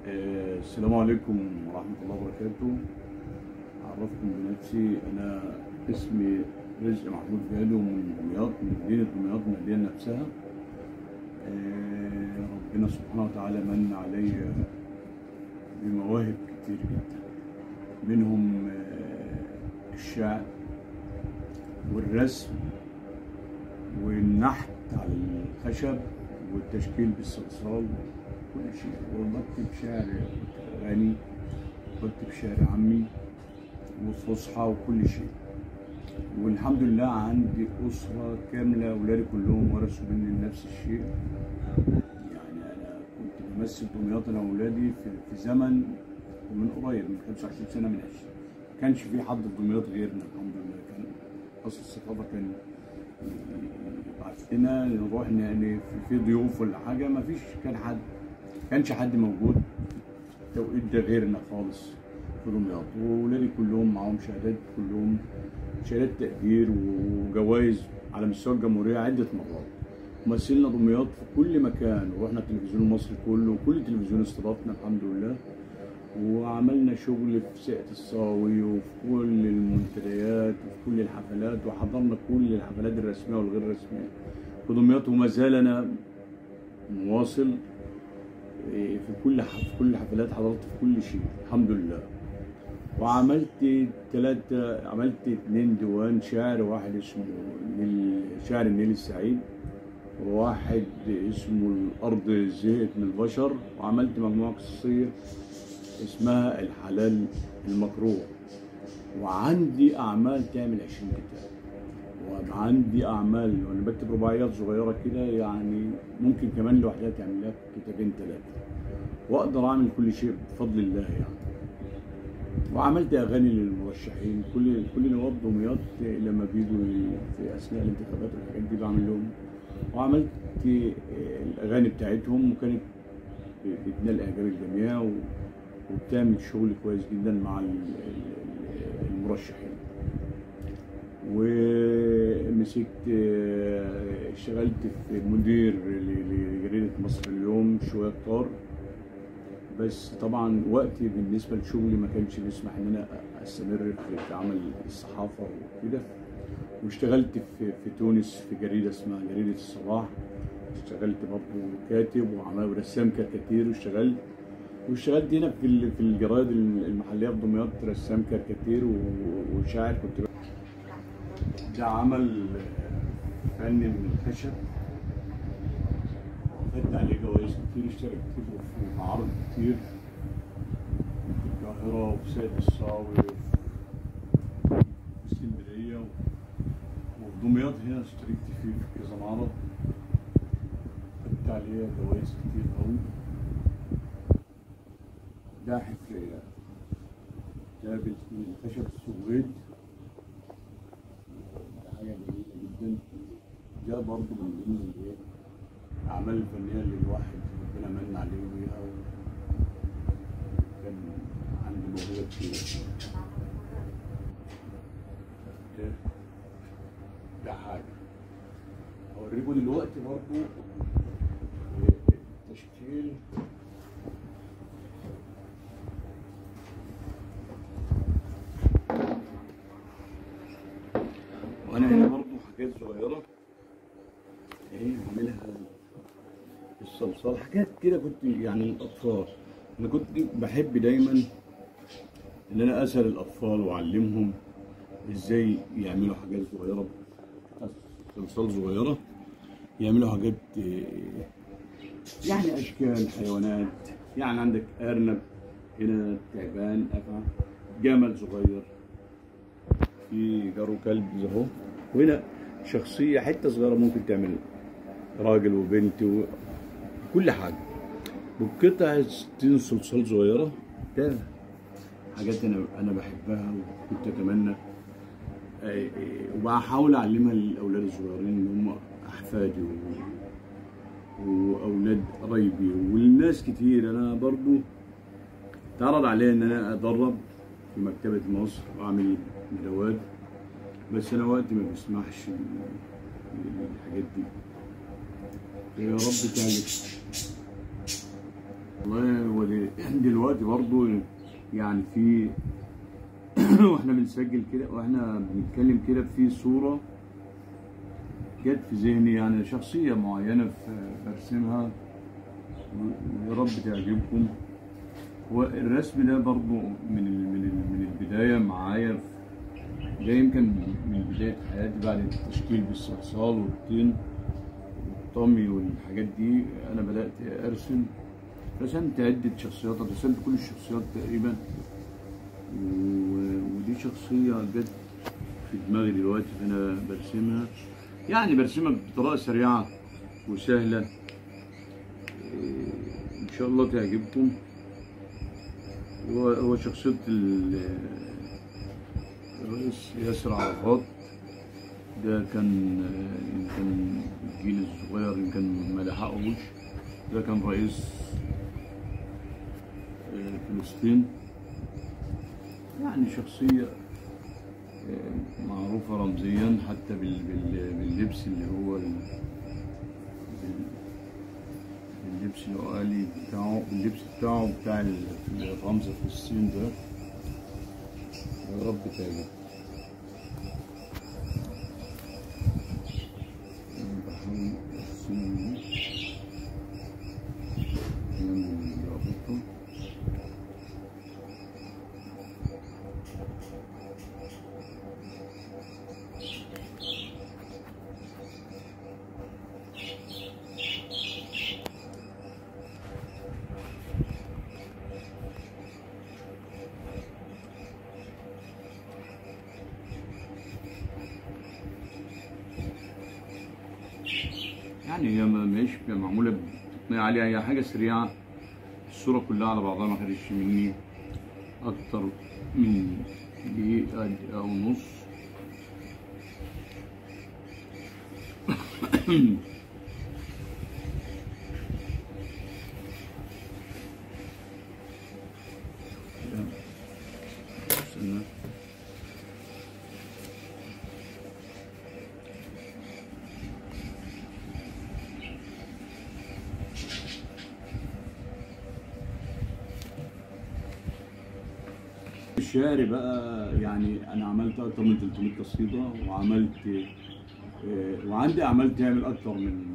آه، السلام عليكم ورحمة الله وبركاته أعرفكم بنفسي أنا اسمي رزق محمود جالو من دمياط من مدينة دمياط من المدينة نفسها آه، ربنا سبحانه وتعالى من علي بمواهب كتير جدا منهم آه، الشعر والرسم والنحت على الخشب والتشكيل بالصلصال كل شيء وبكتب شعر أغاني بكتب شعر عامي وفصحى وكل شيء والحمد لله عندي أسرة كاملة أولادي كلهم ورثوا مني نفس الشيء يعني أنا كنت بمثل دمياط أنا وأولادي في, في زمن ومن قريب من 25 سنة من عشرين ما كانش في حد في دمياط غيرنا الحمد لله كان أصل الثقافة كان يبعت لنا نروح يعني في ضيوف ولا حاجة ما فيش كان حد كانش حد موجود في التوقيت ده غيرنا خالص في دمياط وولادي كلهم معاهم شهادات كلهم شهادات تقدير وجوائز على مستوى الجمهورية عدة مرات مثلنا دمياط في كل مكان ورحنا التلفزيون المصري كله وكل تلفزيون استضافنا الحمد لله وعملنا شغل في ساقة الصاوي وفي كل المنتديات وفي كل الحفلات وحضرنا كل الحفلات الرسمية والغير رسمية في دمياط وما زال أنا مواصل إيه، في كل ح- في كل الحفلات حضرت في كل شيء الحمد لله وعملت ثلاثة عملت اثنين ديوان شعر واحد اسمه نيل شعر النيل السعيد وواحد اسمه الأرض زهقت من البشر وعملت مجموعة قصصية اسمها الحلال المكروه وعندي أعمال تعمل 20 كتاب وعندي أعمال وأنا بكتب رباعيات صغيرة كده يعني ممكن كمان لوحدها تعمل لها كتابين ثلاثة وأقدر أعمل كل شيء بفضل الله يعني وعملت اغاني للمرشحين كل كل نواب دمياط لما بيجوا في اثناء الانتخابات والحاجات دي بعمل لهم وعملت الاغاني بتاعتهم وكانت بتنال اعجاب الجميع و- وبتعمل شغل كويس جدا مع ال- ال- المرشحين ومسكت آه، اشتغلت في مدير ل- لجريدة مصر اليوم شوية طار بس طبعا وقتي بالنسبه لشغلي ما كانش بيسمح ان انا استمر في في عمل الصحافه وكده واشتغلت في في تونس في جريده اسمها جريده الصباح اشتغلت برضه كاتب وعمل ورسام كاريكاتير واشتغلت واشتغلت هنا في ال- في الجرايد المحليه في دمياط رسام كاريكاتير و- وشاعر كنت ب- ده عمل فني من الخشب خدت عليه جوائز كتير اشتركت في معارض كتير في القاهرة وفي سيد الصاوي وفي اسكندرية وفي دمياط هنا اشتركت فيه في كذا معرض خدت عليه جوائز كتير قوي ده حكاية ده من خشب السويد ده حاجة جميلة جدا ده برضه من ضمن الايه الأعمال الفنية اللي الواحد ربنا من عليه بيها وكان عندي موهبة كتير ده ده حاجة هوريكم دلوقتي برضه التشكيل وأنا هنا برضه حاجات صغيرة ايه عاملها الصلصال حاجات كده كنت يعني الاطفال انا كنت بحب دايما ان انا اسال الاطفال واعلمهم ازاي يعملوا حاجات صغيره صلصال صغيره يعملوا حاجات إيه، يعني اشكال حيوانات يعني عندك ارنب هنا تعبان افعى جمل صغير في جارو كلب اهو وهنا شخصيه حته صغيره ممكن تعمل راجل وبنت وكل حاجه بقطع ستين صلصال صغيره ده حاجات انا انا بحبها وكنت اتمنى آه، آه، وبحاول اعلمها للاولاد الصغيرين اللي هم احفادي و- واولاد قرايبي والناس كتير انا برضو اتعرض عليا ان انا ادرب في مكتبه مصر واعمل ندوات بس انا وقتي ما بيسمحش الحاجات دي يا رب تعجب والله هو دي دلوقتي برضو يعني في واحنا بنسجل كده واحنا بنتكلم كده في صورة جت في ذهني يعني شخصية معينة في- برسمها ويا رب تعجبكم والرسم ده برضو من ال من ال من البداية معايا في- ده يمكن من بداية حياتي بعد التشكيل بالصلصال والطين والطمي والحاجات دي أنا بدأت أرسم رسمت عدة شخصيات رسمت كل الشخصيات تقريبا و- ودي شخصية جت في دماغي دلوقتي فأنا برسمها يعني برسمها بطريقة سريعة وسهلة إيه، إن شاء الله تعجبكم هو هو شخصية ال- الرئيس ياسر عرفات ده كان آه، يمكن الجيل الصغير يمكن ما لحقهوش ده كان رئيس آه، فلسطين يعني شخصية آه، معروفة رمزيا حتى بال- بال- باللبس اللي هو ال- بال- اللبس العقالي بتاعه اللبس بتاعه بتاع ال- الرمز فلسطين ده يا رب تعجب أنا بحاول أرسمه من الرابطة يعني هي ما- مش معمولة بتقنية عالية هي حاجة سريعة الصورة كلها على بعضها ما خدتش مني أكتر من دقيقة دقيقة ونص استنى. الشعر بقى يعني انا عملت اكتر من 300 قصيده وعملت آه، وعندي اعمال تعمل اكتر من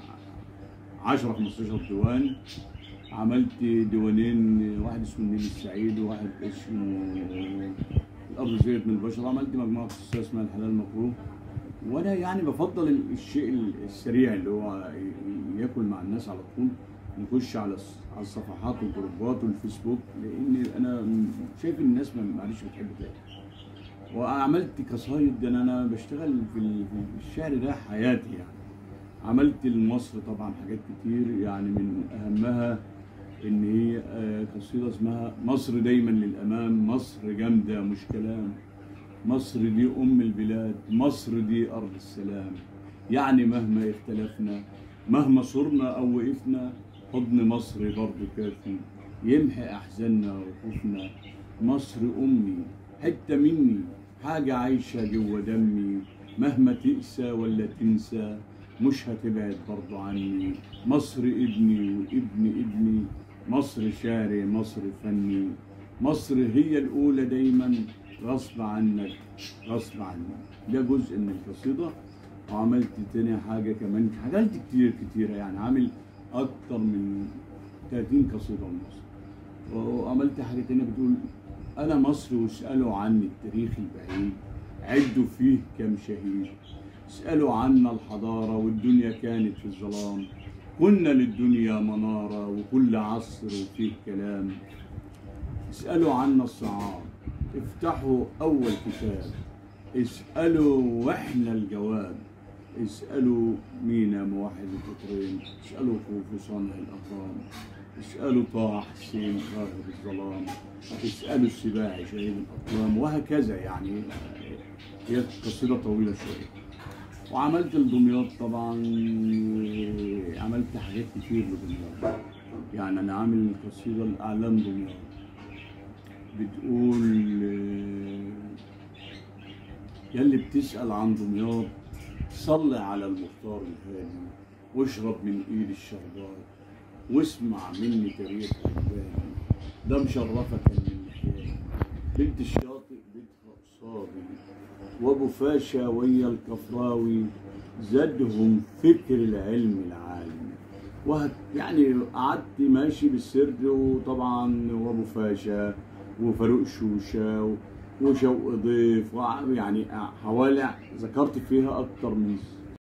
10 15 ديوان عملت ديوانين واحد اسمه النيل السعيد وواحد اسمه الارض زيت من البشر عملت مجموعه قصصيه اسمها الحلال المكروه وانا يعني بفضل الشيء السريع اللي هو ياكل مع الناس على طول نخش على الص- على الصفحات والجروبات والفيسبوك لان انا شايف الناس ما ما عادش بتحب تاكل وعملت قصايد ده انا أنا بشتغل في ال- في الشعر ده حياتي يعني عملت لمصر طبعا حاجات كتير يعني من اهمها ان هي آه، قصيده اسمها مصر دايما للامام مصر جامده مش كلام مصر دي ام البلاد مصر دي ارض السلام يعني مهما اختلفنا مهما صرنا او وقفنا حضن مصر برضه كافي يمحي احزاننا وخوفنا مصر امي حته مني حاجه عايشه جوه دمي مهما تقسى ولا تنسى مش هتبعد برضه عني مصر ابني وابن ابني مصر شعري مصر فني مصر هي الأولى دايما غصب عنك غصب عنك ده جزء من القصيدة وعملت تاني حاجة كمان عملت كتير كتير يعني عامل أكتر من 30 قصيدة ونص وعملت حاجة تانية بتقول أنا مصر واسألوا عني التاريخ البعيد عدوا فيه كم شهيد اسألوا عنا الحضارة والدنيا كانت في الظلام كنا للدنيا منارة وكل عصر وفيه كلام اسألوا عنا الصعاب افتحوا أول كتاب اسألوا وإحنا الجواب اسألوا مينا موحد القطرين اسألوا خوف صانع الأهرام اسألوا طه حسين ظاهر الظلام اسألوا السباعي شهيد الأقلام وهكذا يعني هي قصيدة طويلة شوية وعملت لدمياط طبعا عملت حاجات كتير لدمياط يعني انا عامل قصيده لاعلام دمياط بتقول آه، يلي بتسال عن دمياط صل على المختار الهادي واشرب من ايد الشربات واسمع مني تاريخ الباني ده مشرفة كان من ناحية بنت الشاطئ بيتها قصادي وابو فاشا ويا الكفراوي زادهم فكر العلم العالي وهت يعني قعدت ماشي بالسر وطبعا وابو فاشا وفاروق شوشه و- وشوق ضيف وع- يعني حوالي ذكرت فيها اكتر من